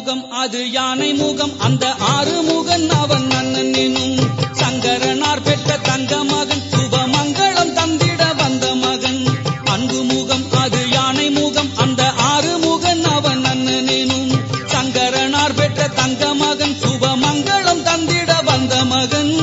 முகம் அது யானை முகம் அந்த ஆறு முகன் அவன் அண்ணன் எனும் சங்கரனார் பெற்ற தங்க மகன் சுபமங்களம் தந்திட வந்த மகன் அன்பு முகம் அது யானை முகம் அந்த ஆறு முகன் அவன் அண்ணன் எனும் சங்கரனார் பெற்ற தங்க மகன் சுபமங்களம் தந்திட வந்த மகன்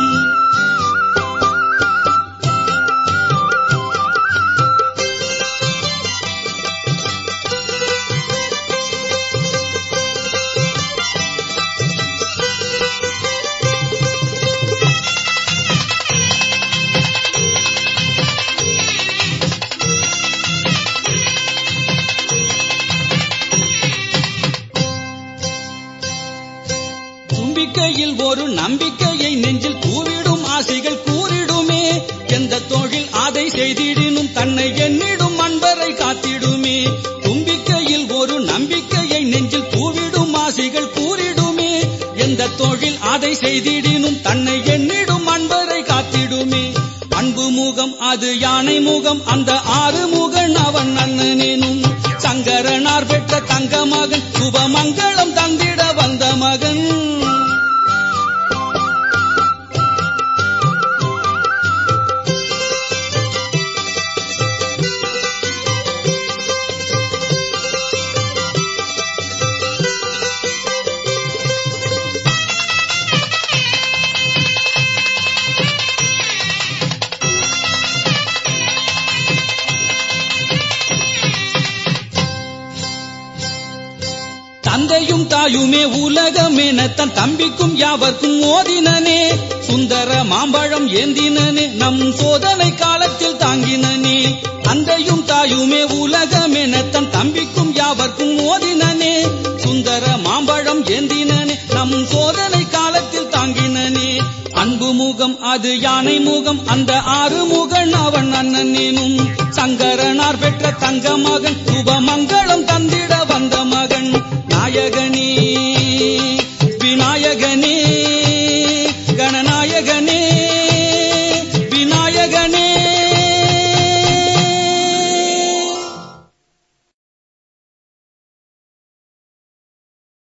தும்பிக்கையில் ஒரு நம்பிக்கையை நெஞ்சில் கூவிடும் ஆசைகள் கூறிடுமே எந்த தொழில் அதை செய்திடினும் தன்னை எண்ணிடும் அன்பரை காத்திடுமே தும்பிக்கையில் ஒரு நம்பிக்கையை நெஞ்சில் கூவிடும் ஆசைகள் கூறிடுமே எந்த தொழில் அதை செய்திடினும் தன்னை எண்ணிடும் அன்பரை காத்திடுமே அன்பு முகம் அது யானை முகம் அந்த ஆறு முகன் அவன் அண்ணனேனும் சங்கரனார் பெற்ற தங்க மகன் சுபமங்களம் தந்திட வந்த மகன் தந்தையும் தாயுமே உலகமென தன் தம்பிக்கும் யாவர்க்கும் ஓதினனே சுந்தர மாம்பழம் ஏந்தினனே நம் சோதனை காலத்தில் தாங்கினனே தந்தையும் தாயுமே உலகமென தன் தம்பிக்கும் யாவர்க்கும் ஓதினனே சுந்தர மாம்பழம் ஏந்தினனே நம் சோதனை காலத்தில் தாங்கினனே அன்பு முகம் அது யானை முகம் அந்த ஆறு முகன் அவன் அண்ணன் எனும் சங்கரனார் பெற்ற தங்க மகன் சுபமங்களம் தந்திட வந்த மகன் நாயகன்